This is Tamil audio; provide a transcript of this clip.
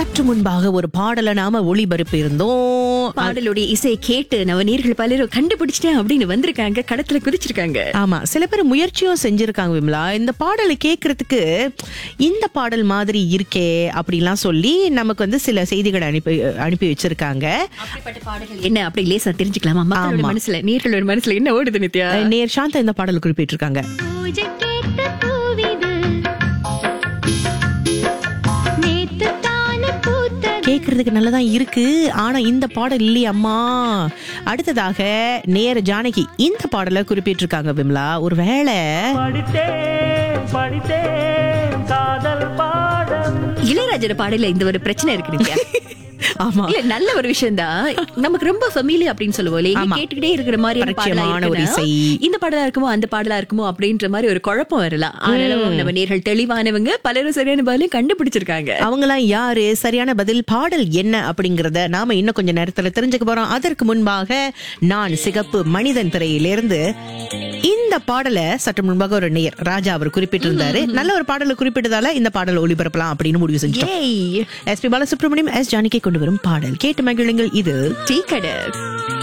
சற்று முன்பாக ஒரு பாடலை நாம ஒளிபரப்பி இருந்தோம் பாடலுடைய இசையை கேட்டு நம்ம நேர்கள் பலரும் கண்டுபிடிச்சிட்டேன் அப்படின்னு வந்திருக்காங்க கடத்துல குதிச்சிருக்காங்க ஆமா சில பேர் முயற்சியும் செஞ்சிருக்காங்க விமலா இந்த பாடலை கேட்கறதுக்கு இந்த பாடல் மாதிரி இருக்கே அப்படிலாம் சொல்லி நமக்கு வந்து சில செய்திகளை அனுப்பி அனுப்பி வச்சிருக்காங்க அப்படிப்பட்ட பாடல்கள் என்ன அப்படி லேசா தெரிஞ்சுக்கலாமா மக்களோட ஆமா. மனசுல நேர்களோட மனசுல என்ன ஓடுது நித்யா நேர் சாந்தா இந்த பாடல் குறிப்பிட்டிருக்காங்க பூஜை கேட்ட பூவிது நேத்து தானே பூத்தது கேட்கறதுக்கு நல்லதான் இருக்கு ஆனா இந்த பாடல் இல்லையம்மா அடுத்ததாக நேர ஜானகி இந்த பாடலை குறிப்பிட்டிருக்காங்க விமலா ஒருவேளை படித்தேன் படித்தேன் காதல் பாடம் இளையராஜோட பாடல இந்த ஒரு பிரச்சனை இருக்கு நித்யா ஆமா இல்ல நல்ல ஒரு விஷயம் தான் நமக்கு ரொம்ப ஃபெமிலி அப்படின்னு சொல்லுவோம் இல்லையா? ஆமா. கேட்டுக்கிட்டே இருக்கிற மாதிரி பரிச்சயமான ஒரு இசை. இந்த பாடலா இருக்குமோ அந்த பாடலா இருக்குமோ அப்படின்ற மாதிரி ஒரு குழப்பம் வரலாம் ஆனாலும் நம்ம நேர்கள் தெளிவானவங்க பலரும் சரியான பதிலையும் கண்டுபிடிச்சிருக்காங்க அவங்களாம் யாரு சரியான பதில் பாடல் என்ன அப்படிங்கறத நாம இன்னும் கொஞ்ச நேரத்துல தெரிஞ்சுக்க போறோம் அதற்கு முன்பாக நான் சிகப்பு மனிதன் திரையிலிருந்து இந்த பாடலை சற்று முன்பாக ஒரு நேர் ராஜா அவர் குறிப்பிட்டிருந்தாரு நல்ல ஒரு பாடலை குறிப்பிட்டதால இந்த பாடல் ஒளிபரப்பலாம் அப்படின்னு முடிவு செஞ்சோம் ஏய் S P Balasubrahmanyam S Janaki கொண்டு வரும் பாடல் கேட்டு மகிழுங்கள் இது டீ கடை